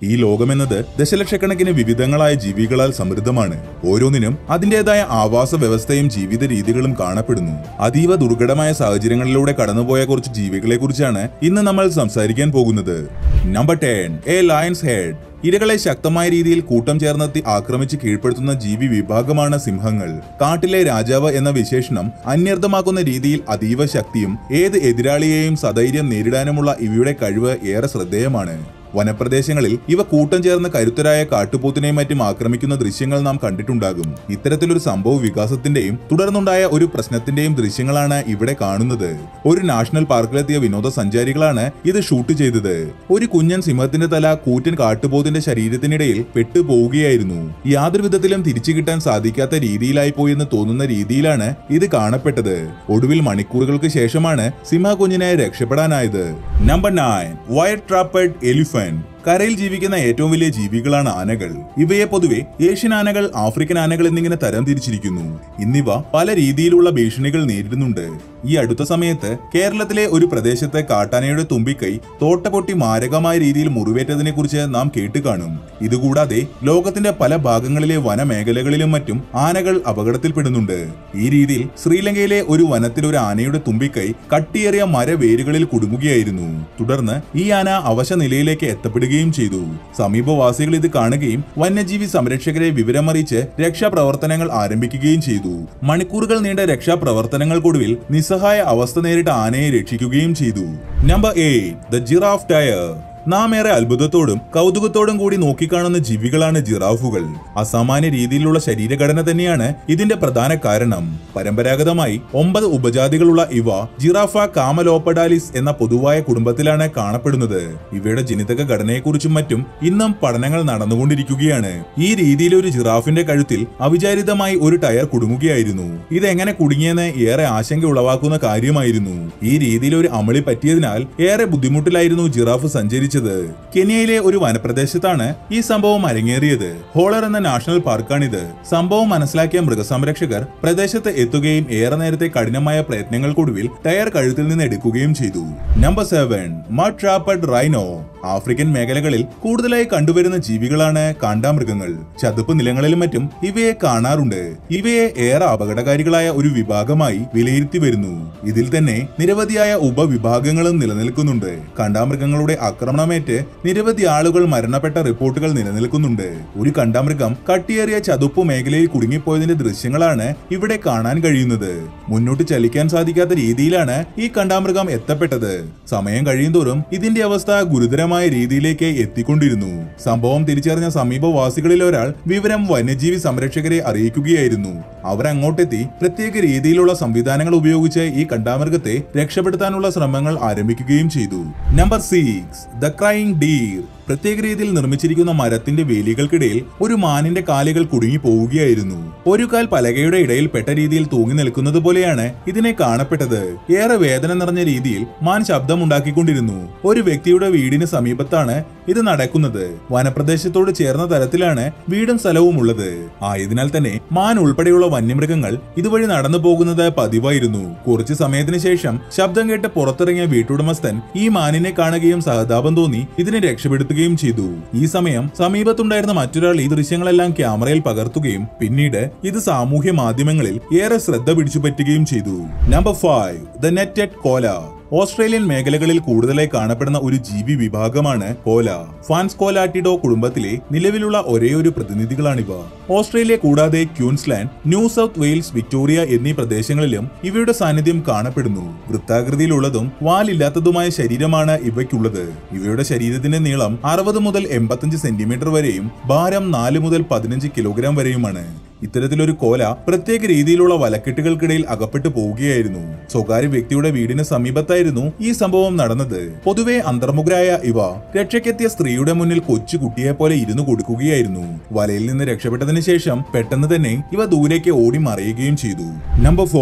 ഈ ലോകമെന്നത് ദശലക്ഷക്കണക്കിന് വിവിധങ്ങളായ ജീവികളാൽ സമൃദ്ധമാണ് ഓരോന്നിനും അതിന്റേതായ ആവാസ വ്യവസ്ഥയും ജീവിത രീതികളും കാണപ്പെടുന്നു അതീവ ദുർഘടമായ സാഹചര്യങ്ങളിലൂടെ കടന്നുപോയ കുറച്ച് ജീവികളെ കുറിച്ചാണ് ഇന്ന് നമ്മൾ സംസാരിക്കാൻ പോകുന്നത് number ten a lion's head ഇരകളെ ശക്തമായ രീതിയിൽ കൂട്ടം ചേർന്നെത്തി ആക്രമിച്ച് കീഴ്പ്പെടുത്തുന്ന ജീവി വിഭാഗമാണ് സിംഹങ്ങൾ കാട്ടിലെ രാജാവ് എന്ന വിശേഷണം അന്യർത്ഥമാക്കുന്ന രീതിയിൽ അതീവ ശക്തിയും ഏത് എതിരാളിയെയും സധൈര്യം നേരിടാനുമുള്ള ഇവയുടെ കഴിവ് ഏറെ ശ്രദ്ധേയമാണ് വനപ്രദേശങ്ങളിൽ ഇവ കൂട്ടം ചേർന്ന് കരുത്തരായ കാട്ടുപോത്തിനെയും മറ്റും ആക്രമിക്കുന്ന ദൃശ്യങ്ങൾ നാം കണ്ടിട്ടുണ്ടാകും ഇത്തരത്തിലൊരു സംഭവ വികാസത്തിന്റെയും തുടർന്നുണ്ടായ ഒരു പ്രശ്നത്തിന്റെയും ദൃശ്യങ്ങളാണ് ഇവിടെ കാണുന്നത് ഒരു നാഷണൽ പാർക്കിലെത്തിയ വിനോദസഞ്ചാരികളാണ് ഇത് ഷൂട്ട് ചെയ്തത് ഒരു കുഞ്ഞൻ സിംഹത്തിന്റെ തല കൂറ്റൻ കാട്ടുപോത്തിന്റെ ശരീരത്തിനിടയിൽ പെട്ടുപോവുകയായിരുന്നു യാതൊരു വിധത്തിലും തിരിച്ചു കിട്ടാൻ സാധിക്കാത്ത രീതിയിലായി പോയെന്ന് തോന്നുന്ന രീതിയിലാണ് ഇത് കാണപ്പെട്ടത് ഒടുവിൽ മണിക്കൂറുകൾക്ക് ശേഷമാണ് സിംഹ കുഞ്ഞിനെ രക്ഷപ്പെടാനായത് number nine wire trapped elephant കരയിൽ ജീവിക്കുന്ന ഏറ്റവും വലിയ ജീവികളാണ് ആനകൾ ഇവയെ പൊതുവെ ഏഷ്യൻ ആനകൾ ആഫ്രിക്കൻ ആനകൾ എന്നിങ്ങനെ തരം തിരിച്ചിരിക്കുന്നു ഇന്നിവ പല രീതിയിലുള്ള ഭീഷണികൾ നേരിടുന്നുണ്ട് ഈ അടുത്ത സമയത്ത് കേരളത്തിലെ ഒരു പ്രദേശത്ത് കാട്ടാനയുടെ തുമ്പിക്കൈ തോട്ട പൊട്ടി മാരകമായ രീതിയിൽ മുറിവേറ്റതിനെ കുറിച്ച് നാം കേട്ട് കാണും ഇതുകൂടാതെ ലോകത്തിന്റെ പല ഭാഗങ്ങളിലെ വനമേഖലകളിലും മറ്റും ആനകൾ അപകടത്തിൽപ്പെടുന്നുണ്ട് ഈ രീതിയിൽ ശ്രീലങ്കയിലെ ഒരു വനത്തിൽ ഒരു ആനയുടെ തുമ്പിക്കൈ കട്ടിയേറിയ മരവേരുകളിൽ കുടുങ്ങുകയായിരുന്നു തുടർന്ന് ഈ ആന അവശ നിലയിലേക്ക് എത്തപ്പെടുകയും ചെയ്തു സമീപവാസികൾ ഇത് കാണുകയും വന്യജീവി സംരക്ഷകരെ വിവരമറിയിച്ച് രക്ഷാപ്രവർത്തനങ്ങൾ ആരംഭിക്കുകയും ചെയ്തു മണിക്കൂറുകൾ നീണ്ട രക്ഷാപ്രവർത്തനങ്ങൾക്കൊടുവിൽ നിസ്സഹായ അവസ്ഥ നേരിട്ട ആനയെ രക്ഷിക്കുകയും ചെയ്തു number eight the giraffe tyre നാം ഏറെ അത്ഭുതത്തോടും കൗതുകത്തോടും കൂടി നോക്കിക്കാണുന്ന ജീവികളാണ് ജിറാഫുകൾ അസാമാന്യ രീതിയിലുള്ള ശരീരഘടന തന്നെയാണ് ഇതിന്റെ പ്രധാന കാരണം പരമ്പരാഗതമായി ഒമ്പത് ഉപജാതികളുള്ള ഇവ ജിറാഫ കാമലോപ്പഡാലിസ് എന്ന പൊതുവായ കുടുംബത്തിലാണ് കാണപ്പെടുന്നത് ഇവയുടെ ജനിതക ഘടനയെക്കുറിച്ചും മറ്റും ഇന്നും പഠനങ്ങൾ നടന്നുകൊണ്ടിരിക്കുകയാണ് ഈ രീതിയിൽ ഒരു ജിറാഫിന്റെ കഴുത്തിൽ അവിചാരിതമായി ഒരു ടയർ കുടുങ്ങുകയായിരുന്നു ഇതെങ്ങനെ കുടുങ്ങിയെന്ന് ഏറെ ആശങ്ക ഉളവാക്കുന്ന കാര്യമായിരുന്നു ഈ രീതിയിൽ ഒരു അമളി പറ്റിയതിനാൽ ഏറെ ബുദ്ധിമുട്ടിലായിരുന്നു ജിറാഫ് സഞ്ചരിച്ചത് കെനിയയിലെ ഒരു വനപ്രദേശത്താണ് ഈ സംഭവം അരങ്ങേറിയത് ഹോളർ എന്ന നാഷണൽ പാർക്കാണിത് സംഭവം മനസ്സിലാക്കിയ മൃഗസംരക്ഷകർ പ്രദേശത്ത് എത്തുകയും ഏറെ നേരത്തെ കഠിനമായ പ്രയത്നങ്ങൾക്കൊടുവിൽ ടയർ കഴുത്തിൽ നിന്ന് എടുക്കുകയും ചെയ്തു number seven mud trapped rhino African മേഖലകളിൽ കൂടുതലായി കണ്ടുവരുന്ന ജീവികളാണ് കാണ്ടാമൃഗങ്ങൾ ചതുപ്പ് നിലങ്ങളിലും മറ്റും ഇവയെ കാണാറുണ്ട് ഇവയെ ഏറെ അപകടകാരികളായ ഒരു വിഭാഗമായി വിലയിരുത്തി വരുന്നു ഇതിൽ തന്നെ നിരവധിയായ ഉപവിഭാഗങ്ങളും നിലനിൽക്കുന്നുണ്ട് കാണ്ടാമൃഗങ്ങളുടെ ആക്രമണമേറ്റ് നിരവധി ആളുകൾ മരണപ്പെട്ട റിപ്പോർട്ടുകൾ നിലനിൽക്കുന്നുണ്ട് ഒരു കണ്ടാമൃഗം കട്ടിയേറിയ ചതുപ്പ് മേഖലയിൽ കുടുങ്ങിപ്പോയതിന്റെ ദൃശ്യങ്ങളാണ് ഇവിടെ കാണാൻ കഴിയുന്നത് മുന്നോട്ട് ചലിക്കാൻ സാധിക്കാത്ത രീതിയിലാണ് ഈ കണ്ടാമൃഗം എത്തപ്പെട്ടത് സമയം കഴിയുന്തോറും ഇതിന്റെ അവസ്ഥ ഗുരുതരമായ രീതിയിലേക്ക് എത്തിക്കൊണ്ടിരുന്നു സംഭവം തിരിച്ചറിഞ്ഞ സമീപവാസികളിൽ ഒരാൾ വിവരം വന്യജീവി സംരക്ഷകരെ അറിയിക്കുകയായിരുന്നു അവർ അങ്ങോട്ടെത്തി പ്രത്യേക രീതിയിലുള്ള സംവിധാനങ്ങൾ ഉപയോഗിച്ച് ഈ കണ്ടാമൃഗത്തെ രക്ഷപ്പെടുത്താനുള്ള ശ്രമങ്ങൾ ആരംഭിക്കുകയും ചെയ്തു number six the crying deer പ്രത്യേക രീതിയിൽ നിർമ്മിച്ചിരിക്കുന്ന മരത്തിന്റെ വേലികൾക്കിടയിൽ ഒരു മാനിന്റെ കാലുകൾ കുടുങ്ങി പോവുകയായിരുന്നു ഒരു കാൽ പലകയുടെ ഇടയിൽ പെട്ട രീതിയിൽ തൂങ്ങി നിൽക്കുന്നത് പോലെയാണ് ഇതിനെ കാണപ്പെട്ടത് ഏറെ വേദന നിറഞ്ഞ രീതിയിൽ മാൻ ശബ്ദമുണ്ടാക്കിക്കൊണ്ടിരുന്നു ഒരു വ്യക്തിയുടെ വീടിന് സമീപത്താണ് ഇത് നടക്കുന്നത് വനപ്രദേശത്തോട് ചേർന്ന തരത്തിലാണ് വീടും സ്ഥലവും ഉള്ളത് ആയതിനാൽ തന്നെ മാൻ ഉൾപ്പെടെയുള്ള വന്യമൃഗങ്ങൾ ഇതുവഴി നടന്നു പോകുന്നത് പതിവായിരുന്നു കുറച്ചു സമയത്തിന് ശേഷം ശബ്ദം കേട്ട് പുറത്തിറങ്ങിയ വീട്ടുടമസ്ഥൻ ഈ മാനിനെ കാണുകയും സഹതാപം തോന്നി ഇതിനെ രക്ഷപ്പെടുത്തുകയും ചെയ്തു ഈ സമയം സമീപത്തുണ്ടായിരുന്ന മറ്റൊരാൾ ഈ ദൃശ്യങ്ങളെല്ലാം ക്യാമറയിൽ പകർത്തുകയും പിന്നീട് ഇത് സാമൂഹ്യ മാധ്യമങ്ങളിൽ ഏറെ ശ്രദ്ധ പിടിച്ചുപറ്റുകയും ചെയ്തു number five the netted koala Australian മേഖലകളിൽ കൂടുതലായി കാണപ്പെടുന്ന ഒരു ജീവി വിഭാഗമാണ് കോല ഫാൻസ് കോലാറ്റിഡോ കുടുംബത്തിലെ നിലവിലുള്ള ഒരേയൊരു പ്രതിനിധികളാണിവ ഓസ്ട്രേലിയ കൂടാതെ Queensland New South Wales Victoria എന്നീ പ്രദേശങ്ങളിലും ഇവയുടെ സാന്നിധ്യം കാണപ്പെടുന്നു വൃത്താകൃതിയിലുള്ളതും വാലില്ലാത്തതുമായ ശരീരമാണ് ഇവയ്ക്കുള്ളത് ഇവയുടെ ശരീരത്തിന്റെ നീളം അറുപത് മുതൽ എൺപത്തഞ്ച് സെന്റിമീറ്റർ വരെയും ഭാരം നാല് മുതൽ പതിനഞ്ച് കിലോഗ്രാം വരെയുമാണ് ഇത്തരത്തിലൊരു കോല പ്രത്യേക രീതിയിലുള്ള വലക്കെട്ടുകൾക്കിടയിൽ അകപ്പെട്ടു പോവുകയായിരുന്നു സ്വകാര്യ വ്യക്തിയുടെ വീടിന് സമീപത്തായിരുന്നു ഈ സംഭവം നടന്നത് പൊതുവെ അന്തർമുഖരായ ഇവ രക്ഷയ്ക്കെത്തിയ സ്ത്രീയുടെ മുന്നിൽ കൊച്ചു കുട്ടിയെ പോലെ ഇരുന്നു കൊടുക്കുകയായിരുന്നു വലയിൽ നിന്ന് രക്ഷപ്പെട്ടതിന് ശേഷം പെട്ടെന്ന് തന്നെ ഇവ ദൂരേക്ക് ഓടി മറയുകയും ചെയ്തു number four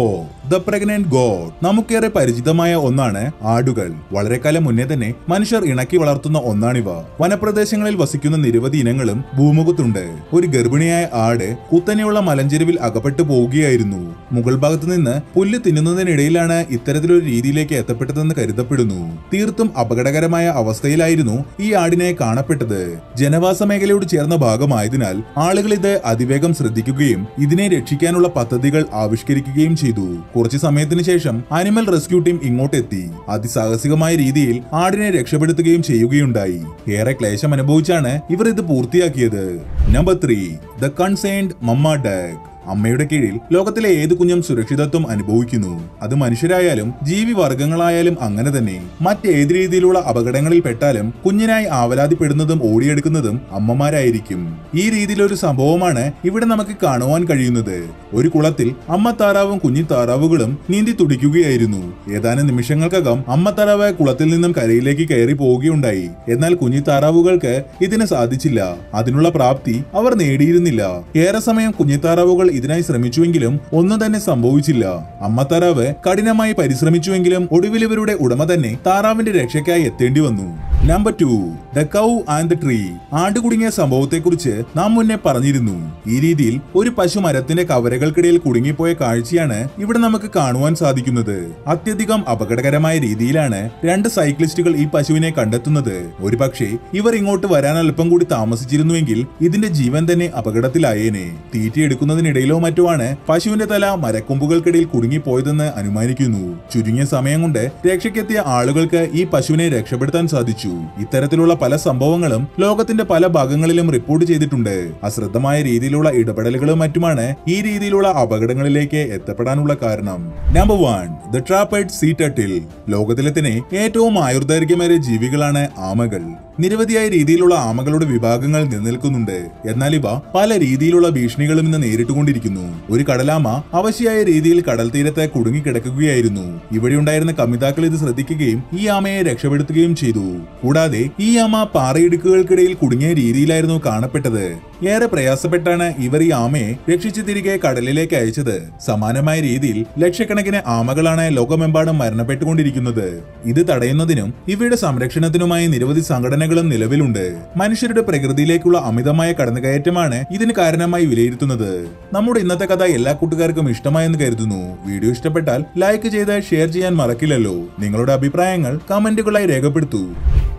the pregnant goat നമുക്കേറെ പരിചിതമായ ഒന്നാണ് ആടുകൾ വളരെ കാലം മുന്നേ തന്നെ മനുഷ്യർ ഇണക്കി വളർത്തുന്ന ഒന്നാണിവ വനപ്രദേശങ്ങളിൽ വസിക്കുന്ന നിരവധി ഇനങ്ങളും ഭൂമുഖത്തുണ്ട് ഒരു ഗർഭിണിയായ ആട് കുത്തനെയുള്ള മലഞ്ചെരുവിൽ അകപ്പെട്ടു പോവുകയായിരുന്നു മുകൾ ഭാഗത്ത് നിന്ന് പുല്ല് തിന്നുന്നതിനിടയിലാണ് ഇത്തരത്തിലൊരു രീതിയിലേക്ക് എത്തപ്പെട്ടതെന്ന് കരുതപ്പെടുന്നു തീർത്തും അപകടകരമായ അവസ്ഥയിലായിരുന്നു ഈ ആടിനെ കാണപ്പെട്ടത് ജനവാസ മേഖലയോട് ചേർന്ന ഭാഗമായതിനാൽ ആളുകൾ ഇത് അതിവേഗം ശ്രദ്ധിക്കുകയും ഇതിനെ രക്ഷിക്കാനുള്ള പദ്ധതികൾ ആവിഷ്കരിക്കുകയും ചെയ്തു കുറച്ചു സമയത്തിന് ശേഷം അനിമൽ റെസ്ക്യൂ ടീം ഇങ്ങോട്ടെത്തി അതിസാഹസികമായ രീതിയിൽ ആടിനെ രക്ഷപ്പെടുത്തുകയും ചെയ്യുകയുണ്ടായി ഏറെ ക്ലേശം അനുഭവിച്ചാണ് ഇവർ ഇത് പൂർത്തിയാക്കിയത് number three the concerned mama dog അമ്മയുടെ കീഴിൽ ലോകത്തിലെ ഏത് കുഞ്ഞും സുരക്ഷിതത്വം അനുഭവിക്കുന്നു അത് മനുഷ്യരായാലും ജീവി വർഗങ്ങളായാലും അങ്ങനെ തന്നെ മറ്റേത് രീതിയിലുള്ള അപകടങ്ങളിൽ പെട്ടാലും കുഞ്ഞിനായി ആവലാതിപ്പെടുന്നതും ഓടിയെടുക്കുന്നതും അമ്മമാരായിരിക്കും ഈ രീതിയിലൊരു സംഭവമാണ് ഇവിടെ നമുക്ക് കാണുവാൻ കഴിയുന്നത് ഒരു കുളത്തിൽ അമ്മ താറാവും കുഞ്ഞി താറാവുകളും നീന്തി തുടിക്കുകയായിരുന്നു ഏതാനും നിമിഷങ്ങൾക്കകം അമ്മ താറാവ് കുളത്തിൽ നിന്നും കരയിലേക്ക് കയറി പോവുകയുണ്ടായി എന്നാൽ കുഞ്ഞി താറാവുകൾക്ക് ഇതിന് സാധിച്ചില്ല അതിനുള്ള പ്രാപ്തി അവർ നേടിയിരുന്നില്ല ഏറെ സമയം കുഞ്ഞിത്താറാവുകൾ ഇതിനായി ശ്രമിച്ചുവെങ്കിലും ഒന്നും തന്നെ സംഭവിച്ചില്ല അമ്മ താറാവ് കഠിനമായി പരിശ്രമിച്ചുവെങ്കിലും ഒടുവിൽ ഇവരുടെ ഉടമ തന്നെ താറാവിന്റെ രക്ഷയ്ക്കായി എത്തേണ്ടി വന്നു number two the cow and the tree ആണ്ട് കുടുങ്ങിയ സംഭവത്തെക്കുറിച്ച് നാം മുന്നേ പറഞ്ഞിരുന്നു ഈ രീതിയിൽ ഒരു പശു മരത്തിന്റെ കവരകൾക്കിടയിൽ കുടുങ്ങിപ്പോയ കാഴ്ചയാണ് ഇവിടെ നമുക്ക് കാണുവാൻ സാധിക്കുന്നത് അത്യധികം അപകടകരമായ രീതിയിലാണ് രണ്ട് സൈക്ലിസ്റ്റുകൾ ഈ പശുവിനെ കണ്ടെത്തുന്നത് ഒരു പക്ഷേ ഇവർ ഇങ്ങോട്ട് വരാൻ അല്പം കൂടി താമസിച്ചിരുന്നുവെങ്കിൽ ഇതിന്റെ ജീവൻ തന്നെ അപകടത്തിലായേനെ തീറ്റിയെടുക്കുന്നതിനിടയിലോ മറ്റോ ആണ് പശുവിന്റെ തല മരക്കൊമ്പുകൾക്കിടയിൽ കുടുങ്ങിപ്പോയതെന്ന് അനുമാനിക്കുന്നു ചുരുങ്ങിയ സമയം കൊണ്ട് രക്ഷയ്ക്കെത്തിയ ആളുകൾക്ക് ഈ പശുവിനെ രക്ഷപ്പെടുത്താൻ സാധിച്ചു ഇത്തരത്തിലുള്ള പല സംഭവങ്ങളും ലോകത്തിന്റെ പല ഭാഗങ്ങളിലും റിപ്പോർട്ട് ചെയ്തിട്ടുണ്ട് അശ്രദ്ധമായ രീതിയിലുള്ള ഇടപെടലുകളും മറ്റുമാണ് ഈ രീതിയിലുള്ള അപകടങ്ങളിലേക്ക് എത്തപ്പെടാനുള്ള കാരണം number one the trapped sea turtle ലോകത്തിലെ തന്നെ ഏറ്റവും ആയുർദൈർഘ്യമേറിയ ജീവികളാണ് ആമകൾ നിരവധിയായ രീതിയിലുള്ള ആമകളുടെ വിഭാഗങ്ങൾ നിലനിൽക്കുന്നുണ്ട് എന്നാൽ ഇവ പല രീതിയിലുള്ള ഭീഷണികളും ഇന്ന് നേരിട്ടുകൊണ്ടിരിക്കുന്നു ഒരു കടലാമ അവശ്യായ രീതിയിൽ കടൽ തീരത്ത് കുടുങ്ങിക്കിടക്കുകയായിരുന്നു ഇവിടെയുണ്ടായിരുന്ന കമിതാക്കൾ ഇത് ശ്രദ്ധിക്കുകയും ഈ ആമയെ രക്ഷപ്പെടുത്തുകയും ചെയ്തു കൂടാതെ ഈ ആമ പാറയിടുക്കുകൾക്കിടയിൽ കുടുങ്ങിയ രീതിയിലായിരുന്നു കാണപ്പെട്ടത് ഏറെ പ്രയാസപ്പെട്ടാണ് ഇവർ ഈ ആമയെ രക്ഷിച്ചു തിരികെ കടലിലേക്ക് അയച്ചത് സമാനമായ രീതിയിൽ ലക്ഷക്കണക്കിന് ആമകളാണ് ലോകമെമ്പാടും മരണപ്പെട്ടുകൊണ്ടിരിക്കുന്നത് ഇത് തടയുന്നതിനും ഇവയുടെ സംരക്ഷണത്തിനുമായി നിരവധി സംഘടനകളും നിലവിലുണ്ട് മനുഷ്യരുടെ പ്രകൃതിയിലേക്കുള്ള അമിതമായ കടന്നുകയറ്റമാണ് ഇതിന് കാരണമായി വിലയിരുത്തുന്നത് നമ്മുടെ ഇന്നത്തെ കഥ എല്ലാ കൂട്ടുകാർക്കും ഇഷ്ടമായെന്ന് കരുതുന്നു വീഡിയോ ഇഷ്ടപ്പെട്ടാൽ ലൈക്ക് ചെയ്ത് ഷെയർ ചെയ്യാൻ മറക്കില്ലല്ലോ നിങ്ങളുടെ അഭിപ്രായങ്ങൾ കമന്റുകളായി രേഖപ്പെടുത്തൂ